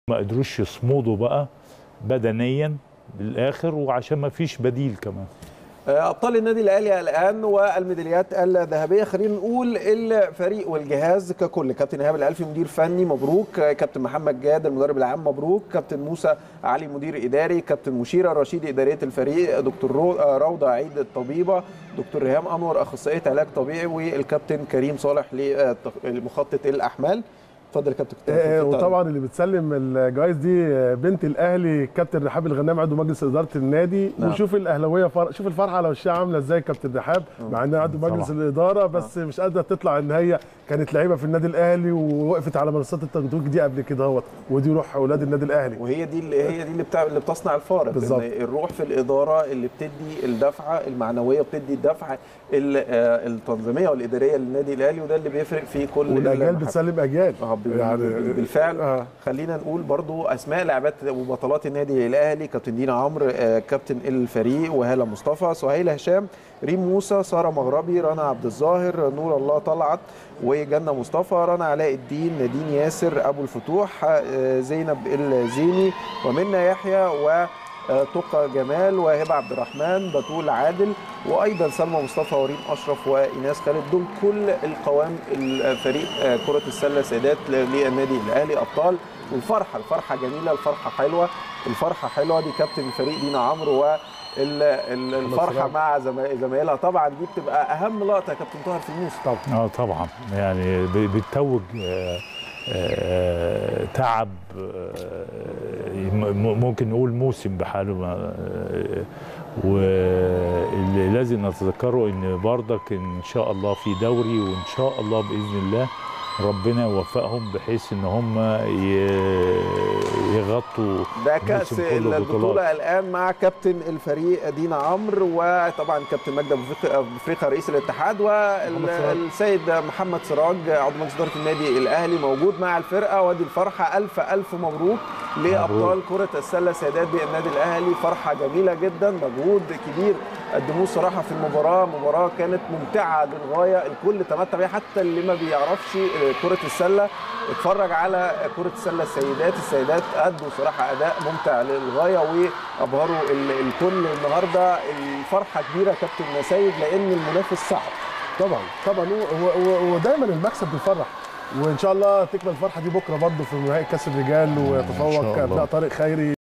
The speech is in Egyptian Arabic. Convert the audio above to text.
ما قدروش يصمدوا بقى بدنيا للاخر وعشان ما فيش بديل كمان ابطال النادي الاهلي الان والميداليات الذهبيه خلينا نقول الفريق والجهاز ككل كابتن ايهاب الالفي مدير فني مبروك كابتن محمد جاد المدرب العام مبروك كابتن موسى علي مدير اداري كابتن مشيره رشيد اداريه الفريق دكتور روضه عيد الطبيبه دكتور ريهام انور اخصائيه علاج طبيعي والكابتن كريم صالح لمخطط الاحمال اتفضل يا كابتن آه وطبعا اللي بتسلم الجوائز دي بنت الاهلي كابتن رحاب الغنام عضو مجلس اداره النادي نعم. وشوف الاهلاويه فر... شوف الفرحه على وشها عامله ازاي كابتن رحاب مع انها عضو مجلس طبعا. الاداره بس مش قادره تطلع ان هي كانت لعيبه في النادي الاهلي ووقفت على منصات التنطيق دي قبل كده اهوت ودي روح اولاد النادي الاهلي وهي دي اللي هي دي اللي, بتاع اللي بتصنع الفارق بالظبط. إن الروح في الاداره اللي بتدي الدفعه المعنويه وبتدي الدفعه ال- آه، التنظيميه والاداريه للنادي الاهلي وده اللي بيفرق في كل والاجيال المحافل. بتسلم اجيال اه بال- يعني بالفعل آه. خلينا نقول برضو اسماء لاعبات وبطلات النادي الاهلي كابتن دينا عمرو آه، كابتن الفريق وهاله مصطفى سهيل هشام ريم موسى ساره مغربي رنا عبد الظاهر نور الله طلعت وجنه مصطفى رنا علاء الدين نادين ياسر ابو الفتوح آه، زينب الزيني ومنى يحيى و آه، تقى جمال وهبه عبد الرحمن بتول عادل وايضا سلمى مصطفى وريم اشرف وايناس خالد دول كل القوام الفريق آه، كره السله سيدات للنادي الاهلي ابطال والفرحه الفرحه جميله الفرحه حلوه الفرحه حلوه دي كابتن الفريق دينا عمرو و ال- ال- الفرحه سلام. مع زما- زمايلها طبعا دي بتبقى اهم لقطه يا كابتن طاهر في الموسم طبعا اه طبعا يعني ب- بتتوج آه، آه، تعب آه، م- ممكن نقول موسم بحاله ما- آه، واللي لازم نتذكره ان برضك ان شاء الله في دوري وان شاء الله باذن الله ربنا يوفقهم بحيث ان هم ي- يغطوا ده كاس الموسم كله بطولات. البطوله الان مع كابتن الفريق دينا عمرو وطبعا كابتن مجدي أبو فيق- أبو فريقه رئيس الاتحاد محمد سراج. والسيد محمد سراج عضو مجلس اداره النادي الاهلي موجود مع الفرقه وادي الفرحه الف الف مبروك لابطال كره السله سيدات بالنادي الاهلي فرحه جميله جدا مجهود كبير قدموه صراحه في المباراه مباراه كانت ممتعه للغايه الكل تمتع بيها حتى اللي ما بيعرفش كره السله اتفرج على كره السله السيدات السيدات ادوا صراحه اداء ممتع للغايه وابهروا ال- الكل النهارده الفرحه كبيره يا كابتن سيد لان المنافس صعب طبعا طبعا و- و- ودايما المكسب بيفرح وان شاء الله تكمل الفرحه دي بكره برضه في نهائي كاس الرجال شاء ويتفوق الله. ابناء طارق خيري